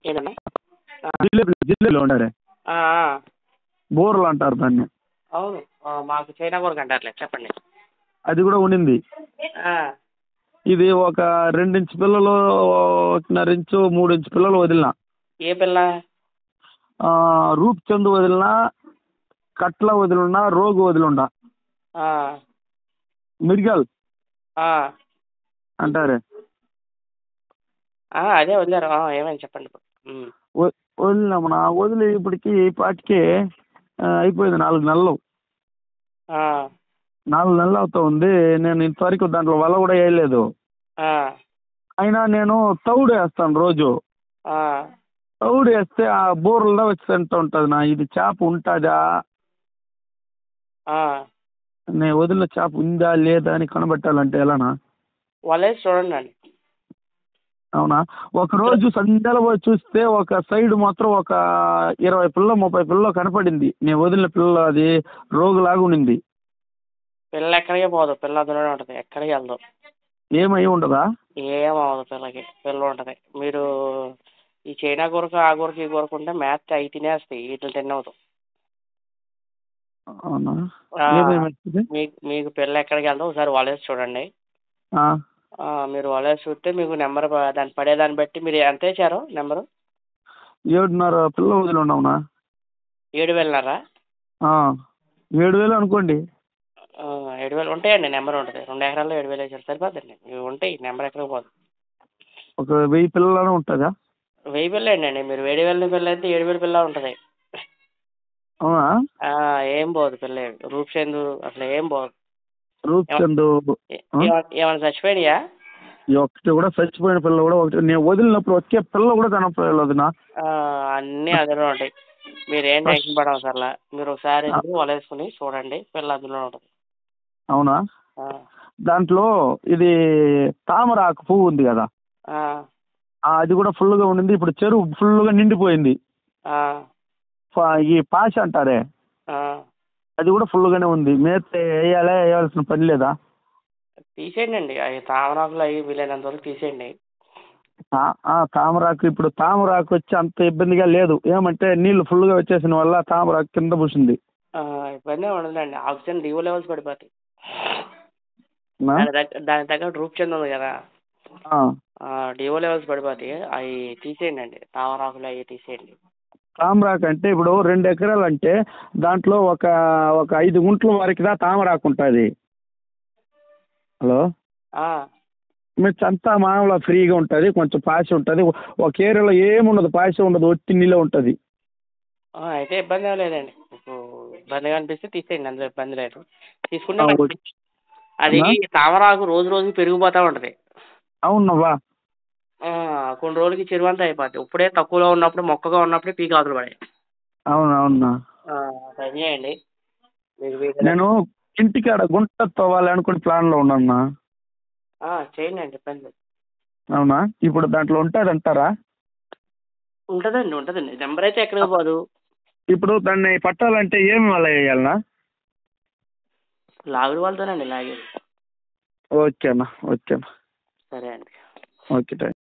ఏంటన్నా ఆ, జిలేబీ జిలేబీలో ఉండారే ఆ, ఆ. బోర్లు అంటారు దాన్ని అవును ఆ, మాకు చైనా కూరకి అంటారులే చెప్పండి అది కూడా ఉండింది ఆ, ఇది ఒక రెండించు పిల్లలు ఒకటిన్నర ఇంచు మూడు ఇంచు పిల్లలు వదిలిన ఏ పిల్ల ఆ, రూప్ చందు వదిలిన కట్ల వదిలిన రోగు వదిలిండ ఆ, మిర్గల్ ఆ, అంటారే ఆ, అదే వదిలేరు ఆ, ఏమైంది చెప్పండి ఇప్పుడు ఉమ్. వ- వదిలినామన్నా వదిలి ఇప్పటికి ఈ పాటికి ఆ, అయిపోయింది నాలుగు నెలలు ఆ, నాలుగు నెలలు అవుతా ఉంది నేను ఇంతవరకు దాంట్లో వల కూడా వేయలేదు ఆ, అయినా నేను తౌడు వేస్తాను రోజు ఆ. తౌడు వేస్తే ఆ బోర్లలో వచ్చి తింటూ ఉంటుంది నా ఇది చేప ఉంటుందా ఆ. నేను వదిలిన చేప ఉందా లేదా అని కనబెట్టాలంటే ఎలానా వాళ్ళేసి చూడండి అండి అవునా ఒక రోజు సంధ్యలో పోయి చూస్తే ఒక సైడ్ మాత్రం ఒక ఇరవై పిల్ల ముప్పై పిల్ల కనపడింది నేను వదిలిన పిల్ల అది రోగులాగా ఉండింది పిల్ల ఎక్కడికి పోదు పిల్ల అందులోనే ఉంటుంది ఎక్కడికి వెళ్దు ఏమై ఉండదా ఏం అవ్వదు పిల్లకి పిల్ల ఉంటుంది మీరు ఈ చైనా కూరకు ఆ కూరకు ఈ కూరకు ఉంటే మేత అవి తినేస్తాయి వీటిని తినవద్దు అవునా ఆ, ఏమేమి వస్తుంది మీకు మీకు పిల్ల ఎక్కడికి వెళ్దో ఒకసారి వాళ్ళేసి చూడండి ఆ, ఆ, మీరు వాళ్ళేసి చూస్తే మీకు నెంబర్ దాన్ని పడేదాన్ని బట్టి మీరు ఎంత వేసారు నెంబరు ఏడున్నర పిల్ల వదిలి ఉండవునా ఏడు వేలున్నారా ఆ, ఏడు వేలు అనుకోండి ఆ, ఏడు వేలు ఉంటాయండి నెంబర్ ఉంటుంది రెండు ఎకరాల్లో ఏడు వేలు వేసారు సరిపోద్దండి ఇవి ఉంటాయి నెంబర్ ఎక్కడికి పోదు ఒక వెయ్యి పిల్లలను ఉంటుందా వెయ్యి పిల్ల అండి మీరు ఏడు వేల పిల్ల అయితే ఏడు వేల పిల్ల ఉంటుంది అవునా ఆ, ఏం పోదు పిల్ల రూప్చంద్ అసలు ఏం పోదు రూప్ చందు ఏ- ఏమ- ఏమైనా చచ్చిపోయినాయా ఈ ఒకటి కూడా చచ్చిపోయిన పిల్ల కూడా ఒకటి నేను వదిలినప్పుడు వచ్చే పిల్ల కూడా కనపడలేదు నా ఆ, అన్నీ అందులో ఉంటాయి మీరు ఏం టెన్షన్ పడవసరలా మీరు ఒకసారి వెళ్ళి వలేసుకుని చూడండి పిల్ల అందులో ఉంటుంది అవునా ఆ, దాంట్లో ఇది తామరాకు పువ్వు ఉంది కదా ఆ, ఆ, అది కూడా ఫుల్గా ఉండింది ఇప్పుడు చెరువు ఫుల్గా నిండిపోయింది ఆ, ఫ- ఈ పాష అంటారే ఆ. అది కూడా ఫుల్గానే ఉంది మేత వేయాలా వేయాల్సిన పని లేదా తీసేయండి అండి అవి తామరాకులు అవి వీలైనంత వరకు తీసేయండి ఆ, ఆ, తామరాకు ఇప్పుడు తామరాకు వచ్చి అంత ఇబ్బందిగా లేదు ఏమంటే నీళ్లు ఫుల్గా వచ్చేసిన వల్ల తామరాకు కింద పూసింది ఆ, ఇబ్బంది ఉండదండి ఆక్సిజన్ డివో లెవెల్స్ పడిపోతాయి నా? దాని దగ్గర దాని దగ్గర రూప్ చెంది ఉంది కదా ఆ, డివో లెవెల్స్ పడిపోతాయి అవి తీసేయండి అండి తామరాకులు అవి తీసేయండి తామరాకు అంటే ఇప్పుడు రెండు ఎకరాలు అంటే దాంట్లో ఒక ఒక ఐదు గుంట్ల వరకు దా తామరాకు ఉంటుంది హలో ఆ, మిర్చి అంతా మామూలుగా ఫ్రీగా ఉంటుంది కొంచెం పాసి ఉంటుంది ఒక ఏరియాలో ఏముండదు పాసి ఉండదు ఒట్టి నీళ్ళే ఉంటుంది ఆ, అయితే ఇబ్బంది ఏం లేదండి మీకు ఇబ్బందిగా అనిపిస్తే తీసేయండి అందులో ఇబ్బంది లేదు తీసుకుంటే ఆ, మంచిది. ఓకే. అది అవునా? తామరాకు రోజు రోజుకి పెరిగిపోతూ ఉంటుంది అవునవ్వా ఆ, కొన్ని రోజులకి చెరువు అంతా అయిపోద్ది ఇప్పుడే తక్కువలో ఉన్నప్పుడు మొక్కగా ఉన్నప్పుడే పీక్ అవతల పడాయి అవును అవునా ట్రై చేయండి మీకు వీలైతే- నేను ఇంటికాడ గుంట తవ్వాలి అనుకుని ప్లాన్లో ఉన్నాను ఆ, చేయండి అండి ఇబ్బంది లేదు. అవునా ఇప్పుడు దాంట్లో ఉంటుంది అంటారా ఉంటుందండి ఉంటుందండి నెంబర్ అయితే ఎక్కడికి పోదు ఇప్పుడు దాన్ని పట్టాలంటే ఏమి వల్ల వేయాలనా లాగుడు వాళ్ళతోనండి లాగేది ఓకే అన్న ఓకే అన్న సరే అండి ఓకే థ్యాంక్